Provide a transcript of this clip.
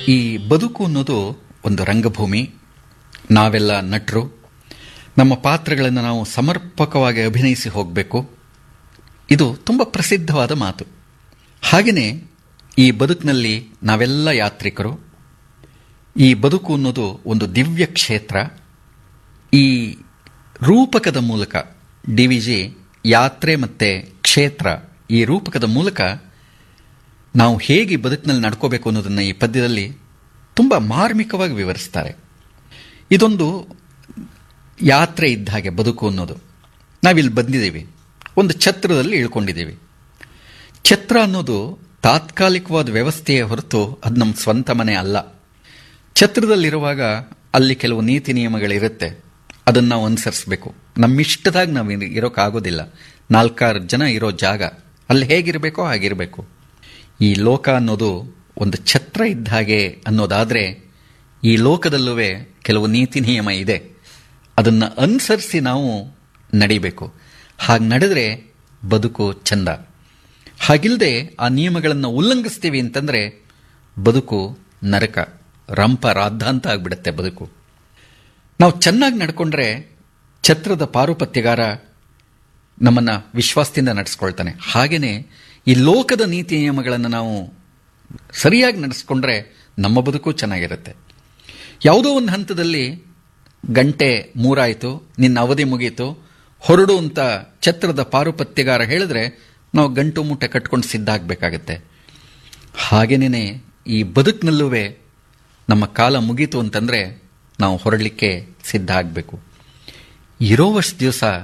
ಈ ಬದುಕು ಅನ್ನೋದು ಒಂದು ರಂಗಭೂಮಿ ನಾವೆಲ್ಲ ನಟರು ನಮ್ಮ ಪಾತ್ರಗಳನ್ನು ನಾವು ಸಮರ್ಪಕವಾಗಿ ಅಭಿನಯಿಸಿ ಹೋಗಬೇಕು ಇದು ತುಂಬ ಪ್ರಸಿದ್ಧವಾದ ಮಾತು ಹಾಗೆಯೇ ಈ ಬದುಕಿನಲ್ಲಿ ನಾವೆಲ್ಲ ಯಾತ್ರಿಕರು ಈ ಬದುಕು ಅನ್ನೋದು ಒಂದು ದಿವ್ಯ ಕ್ಷೇತ್ರ ಈ ರೂಪಕದ ಮೂಲಕ ಡಿ ವಿ ಜಿ ಯಾತ್ರೆ ಮತ್ತು ಕ್ಷೇತ್ರ ಈ ರೂಪಕದ ಮೂಲಕ ನಾವು ಹೇಗೆ ಬದುಕಿನಲ್ಲಿ ನಡ್ಕೋಬೇಕು ಅನ್ನೋದನ್ನು ಈ ಪದ್ಯದಲ್ಲಿ ತುಂಬ ಮಾರ್ಮಿಕವಾಗಿ ವಿವರಿಸ್ತಾರೆ ಇದೊಂದು ಯಾತ್ರೆ ಇದ್ದ ಹಾಗೆ ಬದುಕು ಅನ್ನೋದು ನಾವಿಲ್ಲಿ ಬಂದಿದ್ದೀವಿ ಒಂದು ಛತ್ರದಲ್ಲಿ ಇಳ್ಕೊಂಡಿದ್ದೀವಿ ಛತ್ರ ಅನ್ನೋದು ತಾತ್ಕಾಲಿಕವಾದ ವ್ಯವಸ್ಥೆಯೇ ಹೊರತು ಅದು ನಮ್ಮ ಸ್ವಂತ ಮನೆ ಅಲ್ಲ ಛತ್ರದಲ್ಲಿರುವಾಗ ಅಲ್ಲಿ ಕೆಲವು ನೀತಿ ನಿಯಮಗಳಿರುತ್ತೆ ಅದನ್ನು ನಾವು ಅನುಸರಿಸಬೇಕು ನಮ್ಮಿಷ್ಟದಾಗ ನಾವು ಇರೋಕ್ಕಾಗೋದಿಲ್ಲ ನಾಲ್ಕಾರು ಜನ ಇರೋ ಜಾಗ ಅಲ್ಲಿ ಹೇಗಿರಬೇಕೋ ಹಾಗಿರಬೇಕು ಈ ಲೋಕ ಅನ್ನೋದು ಒಂದು ಛತ್ರ ಇದ್ದ ಹಾಗೆ ಅನ್ನೋದಾದರೆ ಈ ಲೋಕದಲ್ಲೂ ಕೆಲವು ನೀತಿ ನಿಯಮ ಇದೆ ಅದನ್ನು ಅನುಸರಿಸಿ ನಾವು ನಡಿಬೇಕು ಹಾಗೆ ನಡೆದ್ರೆ ಬದುಕು ಚಂದ ಹಾಗಿಲ್ಲದೆ ಆ ನಿಯಮಗಳನ್ನು ಉಲ್ಲಂಘಿಸ್ತೀವಿ ಅಂತಂದರೆ ಬದುಕು ನರಕ ರಂಪ ರಾದ್ಧಾಂತ ಆಗಿಬಿಡುತ್ತೆ ಬದುಕು ನಾವು ಚೆನ್ನಾಗಿ ನಡ್ಕೊಂಡ್ರೆ ಛತ್ರದ ಪಾರುಪತ್ಯಗಾರ ನಮ್ಮನ್ನು ವಿಶ್ವಾಸದಿಂದ ನಡೆಸ್ಕೊಳ್ತಾನೆ ಹಾಗೆಯೇ ಈ ಲೋಕದ ನೀತಿ ನಿಯಮಗಳನ್ನು ನಾವು ಸರಿಯಾಗಿ ನಡೆಸ್ಕೊಂಡ್ರೆ ನಮ್ಮ ಬದುಕು ಚೆನ್ನಾಗಿರುತ್ತೆ ಯಾವುದೋ ಒಂದು ಹಂತದಲ್ಲಿ ಗಂಟೆ ಮೂರಾಯಿತು ನಿನ್ನ ಅವಧಿ ಮುಗೀತು ಹೊರಡು ಅಂತ ಛತ್ರದ ಪಾರುಪತ್ಯಗಾರ ಹೇಳಿದ್ರೆ ನಾವು ಗಂಟು ಮೂಟೆ ಕಟ್ಕೊಂಡು ಸಿದ್ಧ ಆಗಬೇಕಾಗತ್ತೆ ಹಾಗೇನೇ ಈ ಬದುಕಿನಲ್ಲೂ ನಮ್ಮ ಕಾಲ ಮುಗೀತು ಅಂತಂದರೆ ನಾವು ಹೊರಡಲಿಕ್ಕೆ ಸಿದ್ಧ ಆಗಬೇಕು ಇರೋವಷ್ಟು ದಿವಸ